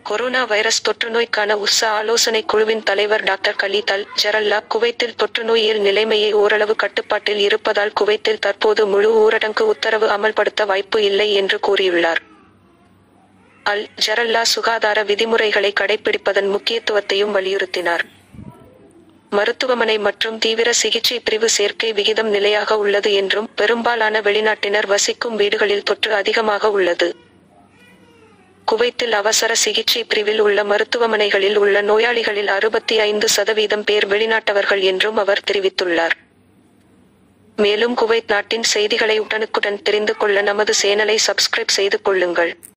corona virus தொற்றுநோய்க்கான உஸ்ஸ ஆலோசனை குழுவின் தலைவர் டாக்டர் கலீத் அல் ஜரல்லா குவைத்தில் தொற்றுநோயில் நிலைமையை ஓரளவு கட்டுப்பாட்டில் இருப்பதால் குவைத்தில் தற்போது முழு ஊரடங்கு உத்தரவு அமல்படுத்த வாய்ப்பு இல்லை என்று கூறியுள்ளார் அல் ஜரல்லா சுகாதார விதிமுறைகளை கடைபிடிப்பதன் முக்கியத்துவத்தையும் வலியுறுத்தினார் மருத்துவமனை மற்றும் தீவிர சிகிச்சை பிரிவு சேர்க்கை விகிதம் நிலையாக உள்ளது என்றும் பெரும்பாலான வெளிநாட்டினர் வசிக்கும் வீடுகளில் தொற்று அதிகமாக உள்ளது குவைத்தில் அவசர சிகிச்சை பிரிவில் உள்ள மருத்துவமனைகளில் உள்ள நோயாளிகளில் அறுபத்தி ஐந்து சதவீதம் பேர் வெளிநாட்டவர்கள் என்றும் அவர் தெரிவித்துள்ளார் மேலும் குவைத் நாட்டின் செய்திகளை உடனுக்குடன் தெரிந்து கொள்ள நமது சேனலை சப்ஸ்கிரைப் செய்து கொள்ளுங்கள்